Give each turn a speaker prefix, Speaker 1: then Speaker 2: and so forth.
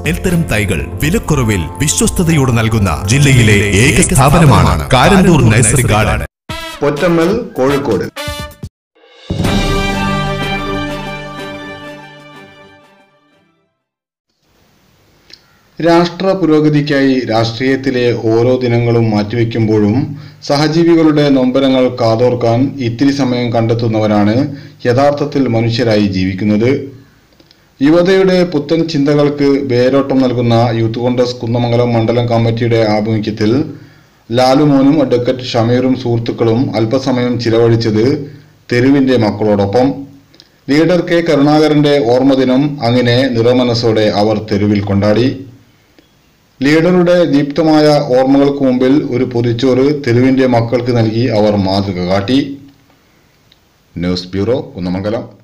Speaker 1: എല്ലാത്തരം തൈകൾ വിലക്കുറവിൽ വിശ്വസ്തയോടെ നൽകുന്ന ജില്ലയിലെ ഏക സ്ഥാപനമാണ് കാരന്തൂർ നഴ്സറി ഗാർഡൻ
Speaker 2: പൊറ്റമ്മൽ കോഴിക്കോട് രാഷ്ട്ര പുരോഗതിക്കായി രാഷ്ട്രീയത്തിലെ ഓരോ ദിനങ്ങളും മാറ്റിവെക്കുമ്പോഴും സഹജീവികളുടെ നൊമ്പരങ്ങൾ കാതോർക്കാൻ ഇത്തിരി സമയം കണ്ടെത്തുന്നവരാണ് യഥാർത്ഥത്തിൽ മനുഷ്യരായി ജീവിക്കുന്നത് യുവതയുടെ പുത്തൻ ചിന്തകൾക്ക് വേരോട്ടം നൽകുന്ന യൂത്ത് കോൺഗ്രസ് കുന്നമംഗലം മണ്ഡലം കമ്മിറ്റിയുടെ ആഭിമുഖ്യത്തിൽ ലാലുമോനും അഡ്വക്കറ്റ് ഷമീറും സുഹൃത്തുക്കളും അല്പസമയം ചിലവഴിച്ചത് തെരുവിന്റെ മക്കളോടൊപ്പം ലീഡർ കെ കരുണാകരന്റെ ഓർമ്മദിനം അങ്ങനെ നിറമനസ്സോടെ അവർ തെരുവിൽ കൊണ്ടാടി ലീഡറുടെ ദീപ്തമായ ഓർമ്മകൾക്ക് മുമ്പിൽ ഒരു പൊതിച്ചോറ് തെരുവിന്റെ മക്കൾക്ക് നൽകി അവർ മാതൃക കാട്ടി ന്യൂസ് ബ്യൂറോ കുന്നമംഗലം